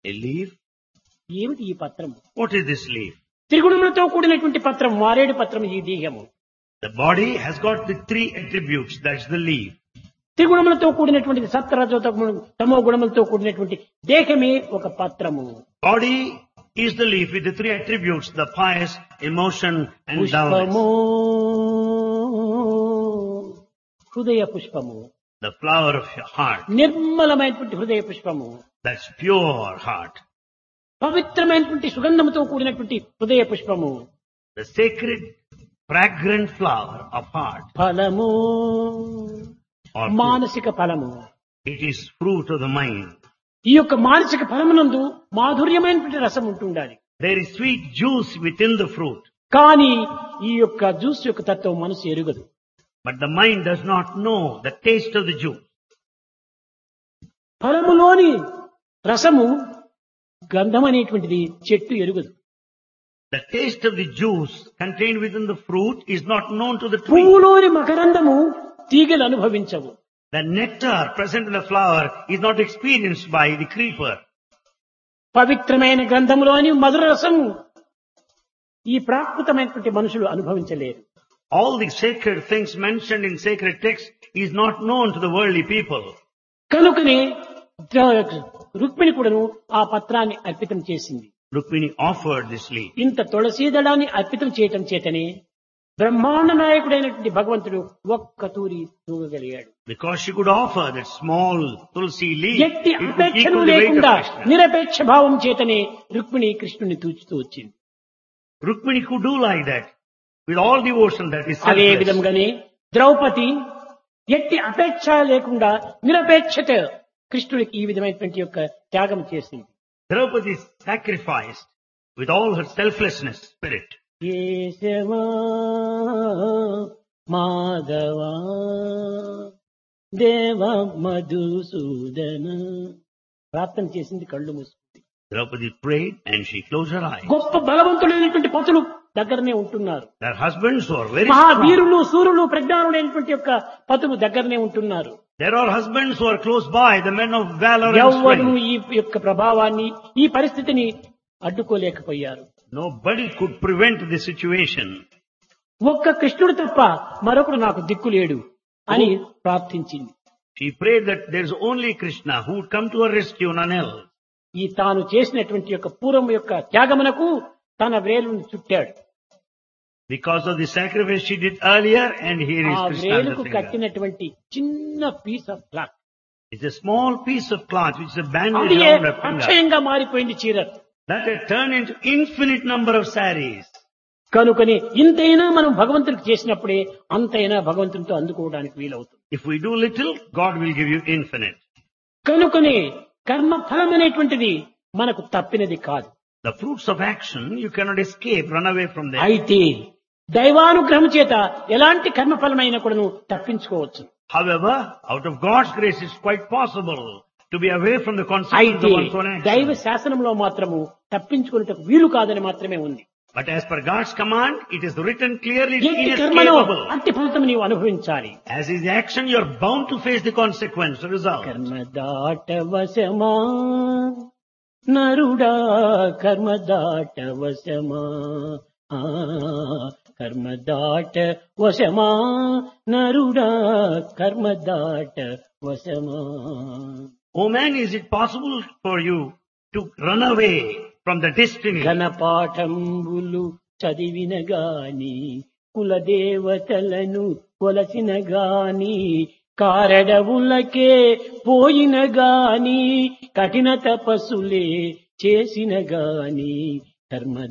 A leaf? ఏమిటి ఈ పత్రం What is this leaf? త్రిగుణములతో కూడినటువంటి పత్రం మారేడు పత్రం ఈ దేహము The body has got the three attributes. That's the leaf. త్రిగుణములతో కూడినటువంటి సత్వరజో తమో గుణములతో కూడినటువంటి దేహమే ఒక పత్రము Body is the leaf with the three attributes, the pious, emotion, and పుష్పము dullness. హృదయ పుష్పము The flower of your heart. నిర్మలమైనటువంటి హృదయ పుష్పము That's pure heart. పవిత్రమైనటువంటి సుగంధముతో కూడినటువంటి హృదయ పుష్పము The sacred, fragrant flower of heart. ఫలము Or fruit. మానసిక ఫలము It is fruit of the mind. ఈ యొక్క మానసిక ఫలమునందు మాధుర్యమైనటువంటి రసం ఉంటుండాలి There is sweet juice within the fruit, కానీ ఈ యొక్క జ్యూస్ యొక్క తత్వం మనసు ఎరుగదు but the mind does not know the taste of the juice. ఫలములోని రసము గంధం అనేటువంటిది చెట్టు ఎరుగదు The taste of the juice contained within the fruit is not known to the tree. పువ్వులోని మకరందము తీగలు అనుభవించవు The nectar present in the flower is not experienced by the creeper. పవిత్రమైన గ్రంథములోని మధుర రసము ఈ ప్రాకృతమైనటువంటి మనుషులు అనుభవించలేరు All the sacred things mentioned in sacred text is not known to the worldly people. కనుకనే ద- రుక్మిణి కూడాను ఆ పత్రాన్ని అర్పితం చేసింది Rukmini offered this leaf. ఇంత తులసీదళాన్ని అర్పితం చేయటం చేతనే బ్రహ్మాండ నాయకుడైనటువంటి భగవంతుడు ఒక్క తూరి తూగగలిగాడు Because she could offer that small tulsi leaf, ఎట్టి it would అపేక్షను equal the weight of లేకుండా Krishna. నిరపేక్ష భావం చేతనే రుక్మిణి కృష్ణుని తూచుతూ వచ్చింది Rukmini could do like that with all devotion that is అదే selfless. విధంగానే ద్రౌపది ఎట్టి అపేక్ష లేకుండా నిరపేక్షత కృష్ణుడికి ఈ విధమైనటువంటి యొక్క త్యాగం చేసింది Draupadi sacrificed with all her selflessness spirit. కేశవా మాధవా దేవ మధుసూదన ప్రార్థన చేసింది కళ్ళు మూసుకుంది Draupadi prayed and she closed her eyes. గొప్ప బలవంతులైనటువంటి పతులు దగ్గరనే ఉంటున్నారు Their husbands were very strong. మహావీరులు సూర్యులు ప్రజ్ఞానులైనటువంటి యొక్క పతులు దగ్గరనే ఉంటున్నారు There are husbands who are close by, the men of valor and ఎవ్వరు strength. ఈ యొక్క ప్రభావాన్ని ఈ పరిస్థితిని అడ్డుకోలేకపోయారు Nobody could prevent the situation. ఒక్క కృష్ణుడు తప్ప మరొకడు నాకు దిక్కు లేడు అని ప్రార్థించింది She prayed that there is only Krishna who would come to her rescue, none else. ఈ తాను చేసినటువంటి యొక్క పూర్వం యొక్క త్యాగమునకు తన వేలును చుట్టాడు Because of the sacrifice she did earlier, and here is ఆ Krishna on the వేలుకు finger. కట్టినటువంటి చిన్న piece of cloth It's a small piece of cloth which is a bandage అది around her finger. అక్షయంగా మారిపోయింది చీర That had turned into infinite number of saris. కనుకని ఇంతైనా మనం భగవంతుడికి చేసినప్పుడే అంతైనా భగవంతునితో అందుకోవడానికి వీలవుతుంది If we do little, God will give you infinite. కనుకని కర్మ ఫలం అనేటువంటిది మనకు తప్పినది కాదు The fruits of action, you cannot escape, run away from them. అయితే దైవానుగ్రహం చేత ఎలాంటి కర్మఫలమైన కూడాను తప్పించుకోవచ్చు However, out of God's grace, it's quite possible to be away from the consequences అయితే of one's own దైవ action. శాసనంలో మాత్రము తప్పించుకునేటకు వీలు కాదని మాత్రమే ఉంది But as per God's command, it is written clearly, it's ఎట్టి కర్మలో inescapable. అట్టి ఫలితం నీవు అనుభవించాలి As is the action, you are bound to face the consequence, the result. కర్మ దాటవశమా నరుడా కర్మ దాటవశమా ఆ, కర్మ దాట వశమా నరుడా కర్మ దాట వశమా Oh man, is it possible for you to run away from the destiny? ఘనపాఠంబులు చదివిన గాని కులదేవతలను కొలసిన గాని కారడవులకే పోయిన గాని కఠిన తపస్సులే చేసిన గాని కర్మ